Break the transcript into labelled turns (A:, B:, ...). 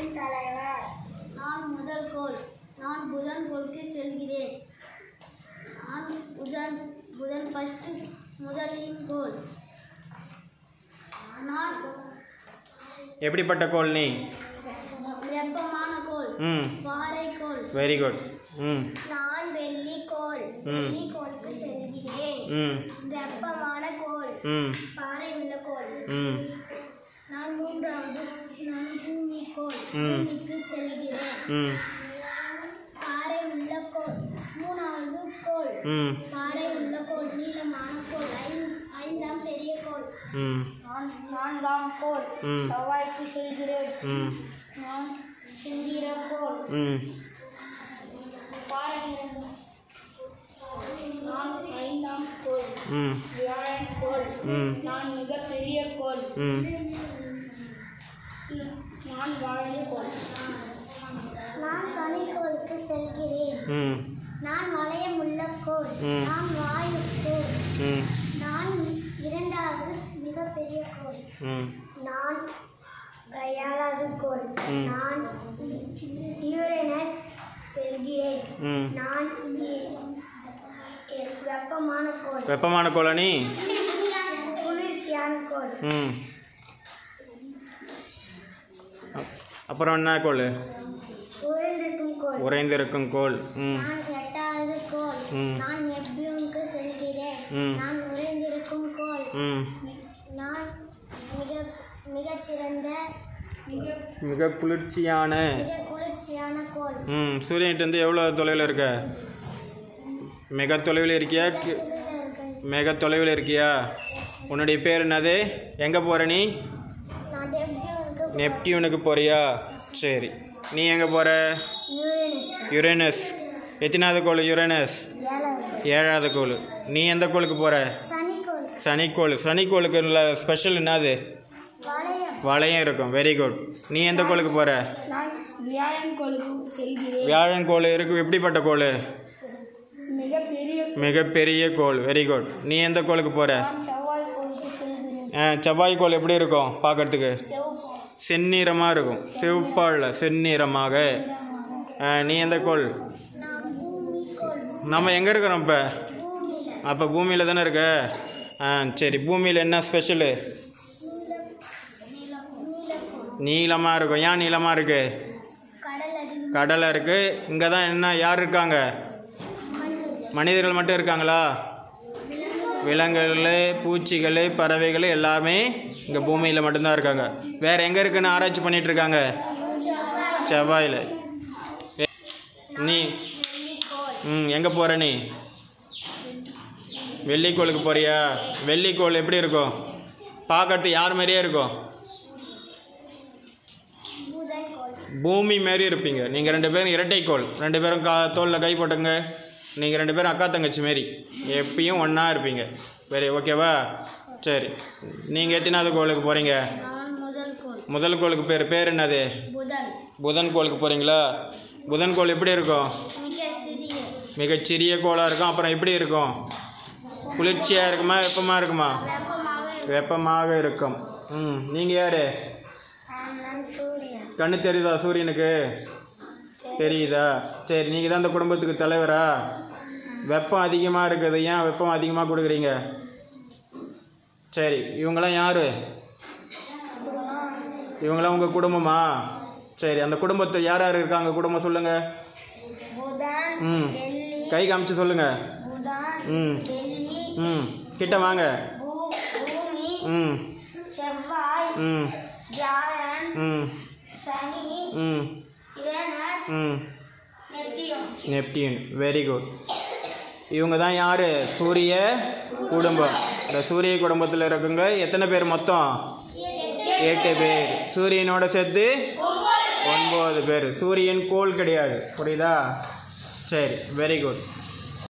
A: என் தலைவர் நான் முதல் கோள் நான் புதன் கோளுக்கு செல்கிறேன் நான் புதன் புதன் ஃபஸ்ட்டு முதலின் கோள் நான்
B: எப்படிப்பட்ட கோல் நீ
A: வெப்பமான கோள்
B: ம்
A: பாறை கோள்
B: வெரி குட் ம்
A: நான் வெள்ளி கோள்
B: ம்.
A: வெள்ளி கோளுக்கு செல்கிறேன்
B: ம்
A: வெப்பமான கோள்
B: ம்
A: பாறை உள்ள கோள்
B: ம்
A: நான் மூன்றாவது நான் பூமி கோள்
B: ம்.
A: பூமிக்கு செல்கிறேன்
B: ம்
A: பாறை உள்ள கோள் மூணாவது கோள்
B: ம்
A: பாறை உள்ள கோள் நீளமான கோள் ஐந்து ஐந்தாம் பெரிய கோள்
B: ம்
A: நான் நான்காம் கோள்
B: ம்.
A: செவ்வாய்க்கு செல்கிறேன்
B: ம்
A: நான் சிந்திர கோள்
B: ம்
A: பாறை உள்ள- நான் ஐந்தாம் கோள்
B: ம்
A: வியாழன் கோள்
B: ம்
A: நான் மிகப்பெரிய கோள்
B: ம்
A: நான் வாழ்ந்த கோள் நான் சனிக்கோளுக்கு செல்கிறேன்
B: ம்
A: நான் வளையமுள்ள கோள்
B: ம்.
A: நான் வாயு கோள்
B: ம்
A: நான் இரண்டாவது மிகப்பெரிய கோள்
B: ம்
A: நான் ஏழாவது கோள்
B: ம்.
A: நான் யூரேனஸ் செல்கிறேன்
B: ம்
A: நான் இ- எ- வெப்பமான கோள்
B: வெப்பமான கோலா நீ
A: குளிர்ச்சியான கோள்
B: ம் அப்- அப்புறம் என்ன கோல்
A: உறைந்திருக்கும் கோள்
B: உறைந்திருக்கும் கோல் ம்
A: நான் எட்டாவது கோள்
B: ம்.
A: நான் நெப்டியூனுக்கு செல்கிறேன்
B: ம்.
A: நான் உறைந்திருக்கும் கோள்
B: ம்
A: நான் மிக மிகச்சிறந்த மிக
B: மிக குளிர்ச்சியான
A: மிக குளிர்ச்சியான கோள்
B: ம் சூரியன்கிட்டேருந்து எவ்வளோ தொலைவில் இருக்க மிக தொலைவில் இருக்கியா கி- மிக தொலைவில் இருக்கியா உன்னுடைய பேர் என்னது எங்கே போகிற நீ
A: நான் நெப்டியூனுக்கு
B: நெப்டியூனுக்கு போறியா சரி நீ எங்கே போகிற
A: யூரேனஸ்
B: யுரேனஸ் எத்தனாவது கோள் யுரேனஸ்
A: ஏழாவது
B: ஏழாவது கோள் நீ எந்த கோளுக்கு போகிற
A: சனிக்கோள்
B: சனிக்கோள் சனிக்கோளுக்கு உள்ள ஸ்பெஷல் என்னது
A: வளையம்
B: வளையம் இருக்கும் வெரி குட் நீ எந்த கோளுக்கு போகிற
A: நான் வியாழன் கோளுக்கு செல்கிறேன்
B: வியாழன் கோள் இருக்கு எப்படிப்பட்ட கோள்
A: மிகப்பெரிய
B: மிகப்பெரிய கோள் வெரி குட் நீ எந்த கோளுக்கு போகிற
A: நான் செவ்வாய் கோளுக்கு செல்கிறேன்
B: செவ்வாய் கோள் எப்படி இருக்கும் பார்க்கறதுக்கு
A: செவ்வாய்
B: செந்நிறமாக இருக்கும் சிவப்பால் செந்நிறமாக ஆ, நீ எந்த கோள்
A: நான் பூமி கோள்
B: நம்ம எங்கே இருக்கிறோம் இப்போ
A: பூமியில்
B: அப்போ பூமியில் தானே இருக்க ஆ சரி பூமியில் என்ன ஸ்பெஷலு
A: நீலக்கோள்
B: நீளமாக இருக்கும் ஏன் நீளமாக இருக்குது
A: கடல் அதிகம்
B: கடலை இருக்குது இங்கே தான் என்ன யார் இருக்காங்க மனிதர்கள் மட்டும் இருக்காங்களா விலங்குகள் பூச்சிகள் பறவைகள் எல்லாமே இங்கே பூமியில் மட்டும்தான் இருக்காங்க வேறு எங்கே இருக்குன்னு ஆராய்ச்சி பண்ணிட்டு இருக்காங்க செவ்வாயில் நீ
A: வெள்ளிக்கோள்
B: ம் எங்கே போகிற நீ வெள்ளிக்கோளுக்கு போறியா வெள்ளிக்கோள் எப்படி இருக்கும் பார்க்கறது யார் மாதிரியே இருக்கும்
A: புதன் கோள்
B: பூமி மாரி இருப்பீங்க நீங்கள் ரெண்டு பேரும் இரட்டைக்கோள் ரெண்டு பேரும் கா தோளில் கை போட்டுங்க நீங்கள் ரெண்டு பேரும் அக்கா தங்கச்சி மாரி எப்பயும் ஒன்றா இருப்பீங்க சரி ஓகேவா சரி நீங்கள் எத்தனாவது கோளுக்கு போகிறீங்க
A: நான் முதல் கோள்
B: முதல் கோளுக்கு பேர் பேர் என்னது
A: புதன்
B: புதன் கோளுக்கு போகிறீங்களா புதன் கோள் எப்படி இருக்கும்
A: மிக சிறிய
B: மிகச்சிறிய கோளாக இருக்கும் அப்புறம் எப்படி இருக்கும் குளிர்ச்சியாக இருக்குமா வெப்பமாக இருக்குமா
A: வெப்பமாக
B: வெப்பமாக இருக்கும் ம் நீங்கள் யார்
A: நான் சூரியன்
B: கண்ணு தெரியுதா சூரியனுக்கு தெரியுதா சரி நீங்கள் தான் இந்த குடும்பத்துக்கு தலைவரா வெப்பம் அதிகமாக இருக்குது ஏன் வெப்பம் அதிகமாக கொடுக்குறீங்க சரி இவங்களாம் யார் இவங்களாம் உங்கள் குடும்பமா சரி அந்த குடும்பத்தை யார் யார் இருக்காங்க குடும்பம் சொல்லுங்கள்
A: புதன்
B: ம்
A: வெள்ளி
B: கை காமிச்சு சொல்லுங்கள்
A: புதன்
B: ம்
A: வெள்ளி
B: ம் கிட்ட வாங்க
A: பூ- பூமி
B: ம்
A: செவ்வாய்
B: ம்
A: வியாழன்
B: ம்
A: சனி
B: ம்
A: யுரேனஸ்
B: ம்
A: நெப்டியூன்
B: நெப்டியூன் வெரி குட் இவங்க தான் யார் சூரிய குடும்பம் இந்த சூரிய குடும்பத்தில் இருக்கவங்க எத்தனை பேர் மொத்தம் எட்டு பேர் சூரியனோட சேர்த்து ஒன்பது பேர் சூரியன் கோள் கிடையாது புரியுதா சரி வெரி குட்